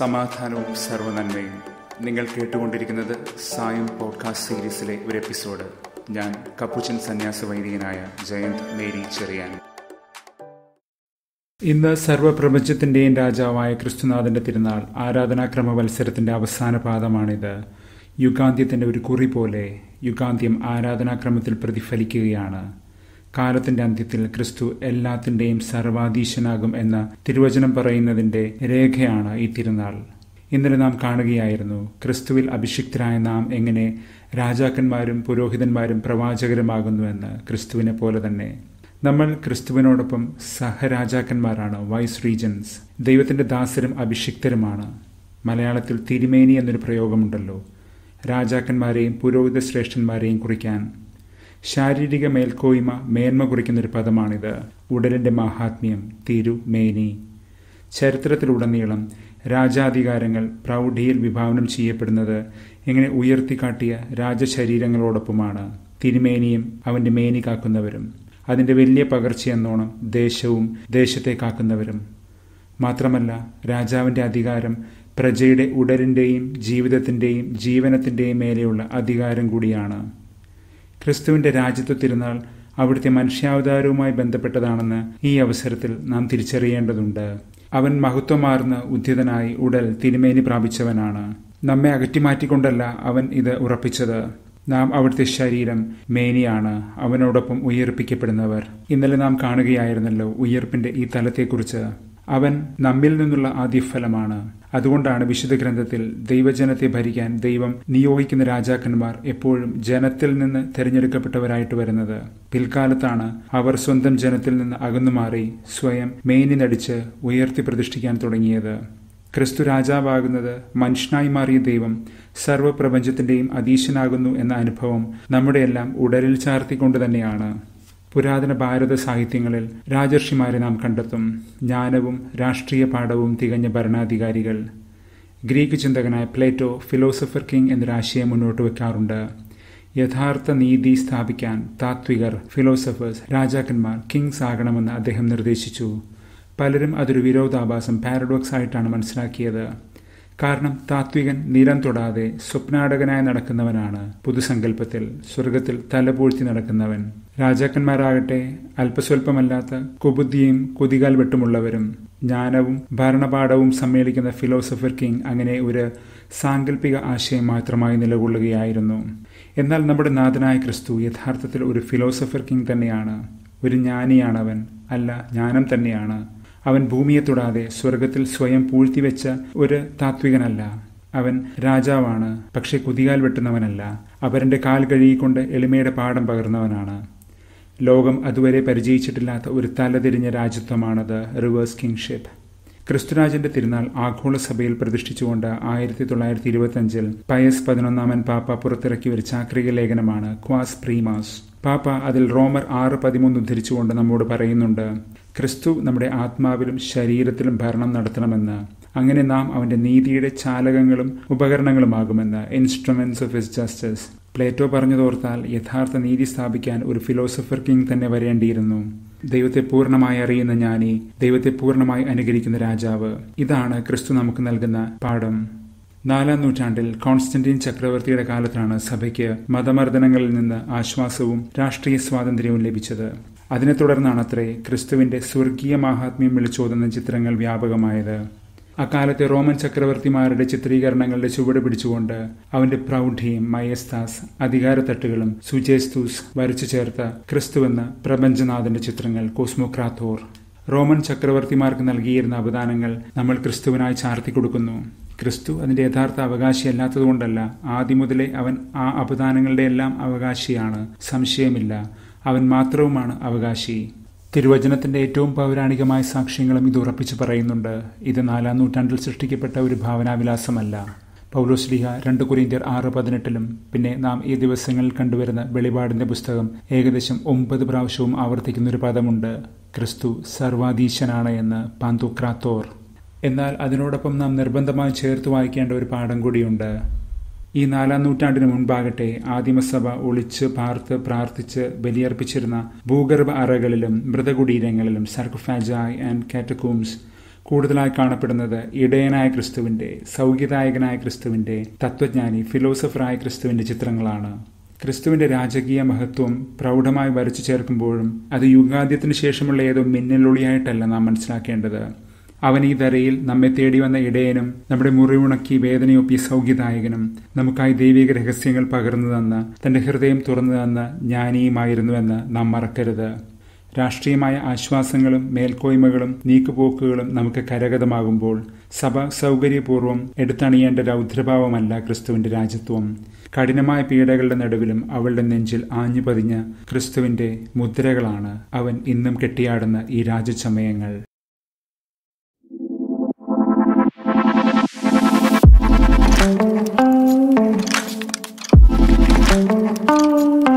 സമാധാനവും സർവനന്മയും നിങ്ങൾ കേട്ടുകൊണ്ടിരിക്കുന്നത് സായം പോഡ്കാസ്റ്റ് സീരീസിലെ ഒരു എപ്പിസോഡ് ഞാൻ കപ്പുച്ചൻ സന്യാസ വൈദികനായ ജയന്ത് മേരി ചെറിയാൻ ഇന്ന് സർവപ്രപഞ്ചത്തിന്റെയും രാജാവായ ക്രിസ്തുനാഥന്റെ തിരുനാൾ ആരാധനാക്രമ മത്സരത്തിന്റെ അവസാന പാദമാണിത് യുഗാന്ത്യത്തിന്റെ ഒരു കുറി പോലെ യുഗാന്ത്യം ആരാധനാക്രമത്തിൽ പ്രതിഫലിക്കുകയാണ് കാലത്തിന്റെ അന്ത്യത്തിൽ ക്രിസ്തു എല്ലാത്തിന്റെയും സർവാധീശനാകും എന്ന തിരുവചനം പറയുന്നതിന്റെ രേഖയാണ് ഈ തിരുനാൾ ഇന്നലെ നാം കാണുകയായിരുന്നു ക്രിസ്തുവിൽ അഭിഷിക്തരായ നാം എങ്ങനെ രാജാക്കന്മാരും പുരോഹിതന്മാരും പ്രവാചകരുമാകുന്നുവെന്ന് ക്രിസ്തുവിനെ പോലെ തന്നെ നമ്മൾ ക്രിസ്തുവിനോടൊപ്പം സഹരാജാക്കന്മാരാണ് വൈസ് റീജൻസ് ദൈവത്തിന്റെ ദാസരും അഭിഷിക്തരുമാണ് മലയാളത്തിൽ തിരുമേനി എന്നൊരു പ്രയോഗമുണ്ടല്ലോ രാജാക്കന്മാരെയും പുരോഹിത ശ്രേഷ്ഠന്മാരെയും കുറിക്കാൻ ശാരീരിക മേൽക്കോയ്മ മേന്മ കുറിക്കുന്നൊരു പദമാണിത് ഉടലിന്റെ മാഹാത്മ്യം തിരു മേനി ചരിത്രത്തിലുടനീളം രാജാധികാരങ്ങൾ പ്രൗഢിയിൽ വിഭാവനം ചെയ്യപ്പെടുന്നത് എങ്ങനെ ഉയർത്തിക്കാട്ടിയ രാജശരീരങ്ങളോടൊപ്പമാണ് തിരുമേനിയും അവന്റെ മേനി കാക്കുന്നവരും അതിന്റെ വലിയ പകർച്ചയെന്നോണം ദേശവും ദേശത്തെ കാക്കുന്നവരും മാത്രമല്ല രാജാവിന്റെ അധികാരം പ്രജയുടെ ഉടലിന്റെയും ജീവിതത്തിന്റെയും ജീവനത്തിന്റെയും മേലെയുള്ള അധികാരം കൂടിയാണ് ക്രിസ്തുവിന്റെ രാജ്യത്വ തിരുനാൾ അവിടുത്തെ മനുഷ്യാവതാരവുമായി ബന്ധപ്പെട്ടതാണെന്ന് ഈ അവസരത്തിൽ നാം തിരിച്ചറിയേണ്ടതുണ്ട് അവൻ മഹത്വമാർന്ന് ഉദ്ധിതനായി ഉടൽ തിരുമേനി പ്രാപിച്ചവനാണ് നമ്മെ അകറ്റിമാറ്റിക്കൊണ്ടല്ല അവൻ ഇത് ഉറപ്പിച്ചത് നാം അവിടുത്തെ ശരീരം മേനിയാണ് അവനോടൊപ്പം ഉയർപ്പിക്കപ്പെടുന്നവർ ഇന്നലെ നാം കാണുകയായിരുന്നല്ലോ ഉയർപ്പിന്റെ ഈ തലത്തെക്കുറിച്ച് അവൻ നമ്മിൽ നിന്നുള്ള ആദ്യഫലമാണ് അതുകൊണ്ടാണ് വിശുദ്ധ ഗ്രന്ഥത്തിൽ ദൈവജനത്തെ ഭരിക്കാൻ ദൈവം നിയോഗിക്കുന്ന രാജാക്കന്മാർ എപ്പോഴും ജനത്തിൽ നിന്ന് തിരഞ്ഞെടുക്കപ്പെട്ടവരായിട്ട് വരുന്നത് പിൽക്കാലത്താണ് അവർ സ്വന്തം ജനത്തിൽ നിന്ന് അകന്നുമാറി സ്വയം മേനി നടിച്ച് ഉയർത്തി പ്രതിഷ്ഠിക്കാൻ തുടങ്ങിയത് ക്രിസ്തു രാജാവാകുന്നത് മനുഷ്യനായി മാറിയ ദൈവം സർവ്വപ്രപഞ്ചത്തിന്റെയും അധീശനാകുന്നു എന്ന അനുഭവം നമ്മുടെയെല്ലാം ഉടലിൽ ചാർത്തിക്കൊണ്ട് തന്നെയാണ് പുരാതന ഭാരത സാഹിത്യങ്ങളിൽ രാജർഷിമാരെ നാം കണ്ടെത്തും ജ്ഞാനവും രാഷ്ട്രീയ പാഠവും തികഞ്ഞ ഭരണാധികാരികൾ ഗ്രീക്ക് ചിന്തകനായ പ്ലേറ്റോ ഫിലോസഫർ കിങ് എന്നൊരാശയം മുന്നോട്ട് വെക്കാറുണ്ട് യഥാർത്ഥ നീതി സ്ഥാപിക്കാൻ താത്വികർ ഫിലോസഫേഴ്സ് രാജാക്കന്മാർ കിങ്സ് ആകണമെന്ന് അദ്ദേഹം നിർദ്ദേശിച്ചു പലരും അതൊരു വിരോധാഭാസം പാരഡോക്സ് ആയിട്ടാണ് മനസ്സിലാക്കിയത് കാരണം താത്വികൻ നിരം തൊടാതെ സ്വപ്നാടകനായി നടക്കുന്നവനാണ് പുതുസങ്കല്പത്തിൽ സ്വർഗത്തിൽ തലപൂഴ്ത്തി നടക്കുന്നവൻ രാജാക്കന്മാരാകട്ടെ അല്പസ്വല്പമല്ലാത്ത കുബുദ്ധിയും കുതികാൽ വെട്ടുമുള്ളവരും ജ്ഞാനവും ഭരണപാഠവും സമ്മേളിക്കുന്ന ഫിലോസഫർ കിങ് അങ്ങനെ ഒരു സാങ്കല്പിക ആശയം മാത്രമായി നിലകൊള്ളുകയായിരുന്നു എന്നാൽ നമ്മുടെ നാഥനായ ക്രിസ്തു യഥാർത്ഥത്തിൽ ഒരു ഫിലോസഫർ കിങ് തന്നെയാണ് ഒരു ജ്ഞാനിയാണവൻ അല്ല ജ്ഞാനം തന്നെയാണ് അവൻ ഭൂമിയെ തൊടാതെ സ്വർഗത്തിൽ സ്വയം പൂഴ്ത്തിവെച്ച ഒരു താത്വികനല്ല അവൻ രാജാവാണ് പക്ഷെ കുതികാൽ വെട്ടുന്നവനല്ല അവരന്റെ കാൽ കഴുകിക്കൊണ്ട് എളിമയുടെ പാഠം പകർന്നവനാണ് ലോകം അതുവരെ പരിചയിച്ചിട്ടില്ലാത്ത ഒരു തലതിരിഞ്ഞ രാജ്യത്വമാണത് റിവേഴ്സ് കിങ്ഷിപ്പ് ക്രിസ്തുരാജന്റെ തിരുനാൾ ആഗോള സഭയിൽ പ്രതിഷ്ഠിച്ചുകൊണ്ട് ആയിരത്തി തൊള്ളായിരത്തി ഇരുപത്തി അഞ്ചിൽ പയസ് പതിനൊന്നാമൻ പാപ്പ പുറത്തിറക്കിയ ഒരു ചാക്രിക ലേഖനമാണ് ക്വാസ് പ്രീമാസ് പാപ്പ അതിൽ റോമർ ആറ് പതിമൂന്ന് ഉദ്ധരിച്ചുകൊണ്ട് നമ്മോട് പറയുന്നുണ്ട് ക്രിസ്തു നമ്മുടെ ആത്മാവിലും ശരീരത്തിലും ഭരണം നടത്തണമെന്ന് അങ്ങനെ നാം അവന്റെ നീതിയുടെ ചാലകങ്ങളും ഉപകരണങ്ങളുമാകുമെന്ന് instruments of his justice Plato പറഞ്ഞതോർത്താൽ യഥാർത്ഥ നീതി സ്ഥാപിക്കാൻ ഒരു ഫിലോസഫർ കിങ് തന്നെ വരേണ്ടിയിരുന്നു ദൈവത്തെ പൂർണ്ണമായി അറിയുന്ന ജ്ഞാനി ദൈവത്തെ പൂർണ്ണമായി അനുകരിക്കുന്ന രാജാവ് ഇതാണ് ക്രിസ്തു നമുക്ക് നൽകുന്ന പാഠം നാലാം നൂറ്റാണ്ടിൽ കോൺസ്റ്റന്റീൻ ചക്രവർത്തിയുടെ കാലത്താണ് സഭയ്ക്ക് മതമർദ്ദനങ്ങളിൽ നിന്ന് ആശ്വാസവും രാഷ്ട്രീയ സ്വാതന്ത്ര്യവും ലഭിച്ചത് അതിനെ തുടർന്നാണത്രേ ക്രിസ്തുവിന്റെ സ്വർഗീയ മാഹാത്മ്യം വിളിച്ചോതുന്ന ചിത്രങ്ങൾ വ്യാപകമായത് അക്കാലത്തെ റോമൻ ചക്രവർത്തിമാരുടെ ചിത്രീകരണങ്ങളുടെ ചുവട് പിടിച്ചുകൊണ്ട് അവന്റെ പ്രൗഢിയും മയസ്താസ് അധികാരത്തട്ടുകളും സുജേസ്തൂസ് വരച്ചു ചേർത്ത ക്രിസ്തുവെന്ന പ്രപഞ്ചനാഥന്റെ ചിത്രങ്ങൾ കോസ്മോക്രാത്തോർ റോമൻ ചക്രവർത്തിമാർക്ക് നൽകിയിരുന്ന അവദാനങ്ങൾ നമ്മൾ ക്രിസ്തുവിനായി ചാർത്തി കൊടുക്കുന്നു ക്രിസ്തു അതിന്റെ യഥാർത്ഥ അവകാശിയല്ലാത്തതുകൊണ്ടല്ല ആദ്യം മുതലേ അവൻ ആ അപദാനങ്ങളുടെ എല്ലാം അവകാശിയാണ് സംശയമില്ല അവൻ മാത്രവുമാണ് അവകാശി തിരുവചനത്തിന്റെ ഏറ്റവും പൗരാണികമായ സാക്ഷ്യങ്ങളും ഇത് ഉറപ്പിച്ചു പറയുന്നുണ്ട് ഇത് നാലാം നൂറ്റാണ്ടിൽ സൃഷ്ടിക്കപ്പെട്ട ഒരു ഭാവനാവിലാസമല്ല പൗലോസ്ലിഹ രണ്ട് കുരീന്ത്യർ ആറ് പതിനെട്ടിലും പിന്നെ നാം ഈ ദിവസങ്ങളിൽ കണ്ടുവരുന്ന വെളിപാടിന്റെ പുസ്തകം ഏകദേശം ഒമ്പത് പ്രാവശ്യവും ആവർത്തിക്കുന്ന ഒരു പദമുണ്ട് ക്രിസ്തു സർവാധീശനാണ് എന്ന് പാന്തുക്രാത്തോർ എന്നാൽ അതിനോടൊപ്പം നാം നിർബന്ധമായി ചേർത്ത് വായിക്കേണ്ട ഒരു പാഠം കൂടിയുണ്ട് ഈ നാലാം നൂറ്റാണ്ടിന് മുൻപാകട്ടെ ആദിമസഭ ഒളിച്ച് പാർത്ത് പ്രാർത്ഥിച്ച് ബലിയർപ്പിച്ചിരുന്ന ഭൂഗർഭ അറകളിലും മൃതകുടീരങ്ങളിലും സർക്കുഫാജായ് ആൻഡ് കാറ്റക്കൂംസ് കൂടുതലായി കാണപ്പെടുന്നത് ഇടയനായ ക്രിസ്തുവിന്റെ സൗഖ്യദായകനായ ക്രിസ്തുവിന്റെ തത്വജ്ഞാനി ഫിലോസഫറായ ക്രിസ്തുവിന്റെ ചിത്രങ്ങളാണ് ക്രിസ്തുവിന്റെ രാജകീയ മഹത്വം പ്രൗഢമായി വരച്ചു ചേർക്കുമ്പോഴും അത് യുഗാദ്യത്തിനു ശേഷമുള്ള ഏതോ മിന്നലൊളിയായിട്ടല്ല നാം മനസ്സിലാക്കേണ്ടത് അവൻ ഈ ധരയിൽ നമ്മെ തേടി വന്ന ഇടയനും നമ്മുടെ മുറിവുണക്കി വേദനയൊപ്പിയ സൗഖ്യദായകനും നമുക്കായി ദൈവിക രഹസ്യങ്ങൾ പകർന്നു തന്ന തന്റെ ഹൃദയം തുറന്നു തന്ന ജ്ഞാനിയുമായിരുന്നുവെന്ന് നാം മറക്കരുത് രാഷ്ട്രീയമായ ആശ്വാസങ്ങളും മേൽക്കോയ്മകളും നീക്കുപോക്കുകളും നമുക്ക് കരഗതമാകുമ്പോൾ സഭ സൗകര്യപൂർവ്വം എടുത്തണിയേണ്ട രൗദ്രഭാവമല്ല ക്രിസ്തുവിന്റെ രാജ്യത്വം കഠിനമായ പീഡകളുടെ നടുവിലും അവളുടെ നെഞ്ചിൽ ആഞ്ഞു പതിഞ്ഞ ക്രിസ്തുവിന്റെ മുദ്രകളാണ് അവൻ ഇന്നും കെട്ടിയാടുന്ന ഈ രാജചമയങ്ങൾ thank you